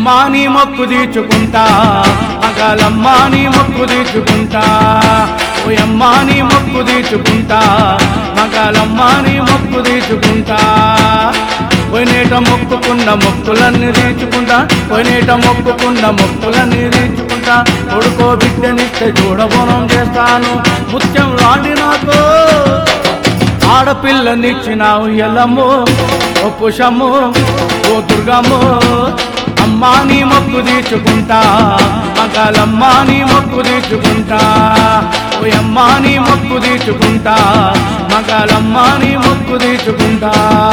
అమ్మా నీ మొక్కు తీర్చుకుంటా మగాలమ్మా నీ మొక్కు తీర్చుకుంటా ఓ అమ్మా నీ మొక్కు తీర్చుకుంటా మగాలమ్మా నీ మొక్కు తీర్చుకుంటా పోయినేట మొక్కుకున్న మొక్కులన్నీ తీర్చుకుంటా పోయినేట మొక్కుకున్న మొక్కులన్నీ తీర్చుకుంటా కొడుకో బిడ్డనిస్తే చూడబోనం చేస్తాను ముత్యం లాంటి నాకు ఆడపిల్లనిచ్చినావు ఎల్లమ్మో ఓ పుషమ్మో ఓ దుర్గమ్మో అమ్మా నీ మొక్కు తీర్చుకుంటా మగాలమ్మా నీ మొక్కు తీర్చుకుంటా ఓ అమ్మా నీ మొక్కు తీర్చుకుంటా మగాలమ్మా నీ మొక్కు తీర్చుకుంటా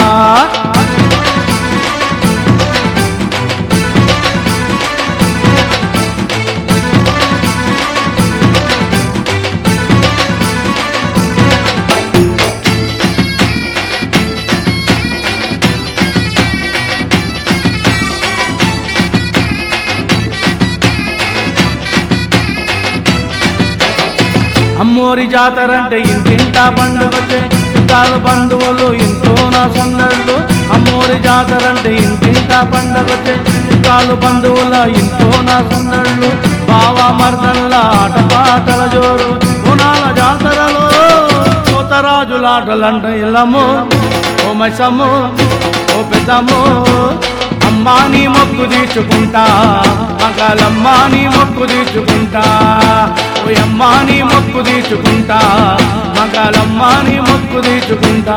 అమ్మోరి జాతరంటే ఇంటింటా పండుగతే చుట్టాలు బంధువులు ఇంట్లో నా సందళ్ళు అమ్మోరి జాతరంటే ఇంటింటా పండుగతే చుట్టాలు బంధువుల ఇంట్లో నా సందళ్ళు బావ మర్దళ్ళ ఆటపాటల జోరు గుణాల జాతరలో కోతరాజులాటలంట ఇల్లము ఓ మైసమ్ము ఓ పెద్దమ్ము అమ్మా నీ మొక్కు తీర్చుకుంటా మగాలమ్మా నీ మొక్కు తీర్చుకుంటా ఓ అమ్మా నీ మొక్కు తీర్చుకుంటా మగాలమ్మా నీ మొక్కు తీర్చుకుంటా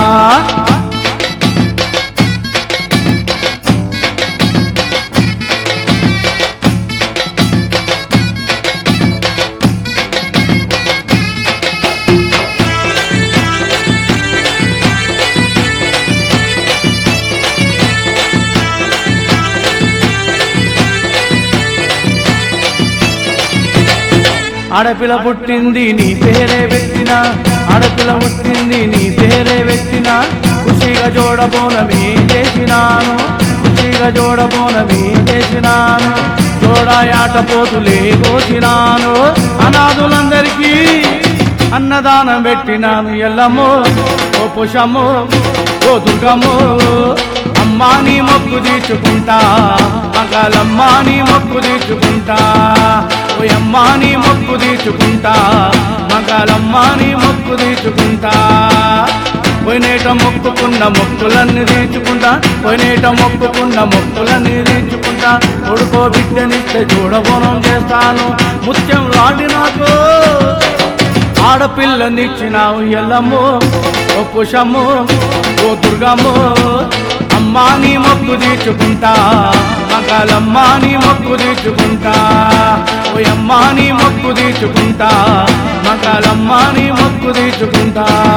ఆడపిల్ల పుట్టింది నీ పేరే పెట్టిన ఆడపిల్ల పుట్టింది నీ పేరే పెట్టిన ఖుషిగా జోడబోనమే చేసినాను ఖుషిగా జోడబోనమే చేసినాను జోడాయాట పోతులే కోసినాను అనాథులందరికీ అన్నదానం పెట్టినాను ఎల్లమ్మో ఓ పుషమ్మో ఓ దుర్గమ్మో అమ్మా నీ మొక్కు తీర్చుకుంటా మగాలమ్మా నీ మొక్కు తీర్చుకుంటా ఓ అమ్మా నీ మొక్కు తీర్చుకుంటా మగాలమ్మా నీ మొక్కు తీర్చుకుంటా పోయినేట మొక్కుకున్న మొక్కులన్నీ తీర్చుకుంటా పోయినేట మొక్కుకున్న మొక్కులన్నీ తీర్చుకుంటా కొడుకో బిడ్డనిస్తే చూడబోనం చేస్తాను ముత్యం లాంటి నాకు ఆడపిల్లనిచ్చినావు ఎల్లమ్మో ఓ పుషమ్మో ఓ దుర్గమ్మో అమ్మా నీ మొక్కు తీర్చుకుంటా మగాలమ్మా నీ మొక్కు తీర్చుకుంటా ఓ అమ్మా నీ మొక్కు తీర్చుకుంటా మగాలమ్మా నీ మొక్కు తీర్చుకుంటా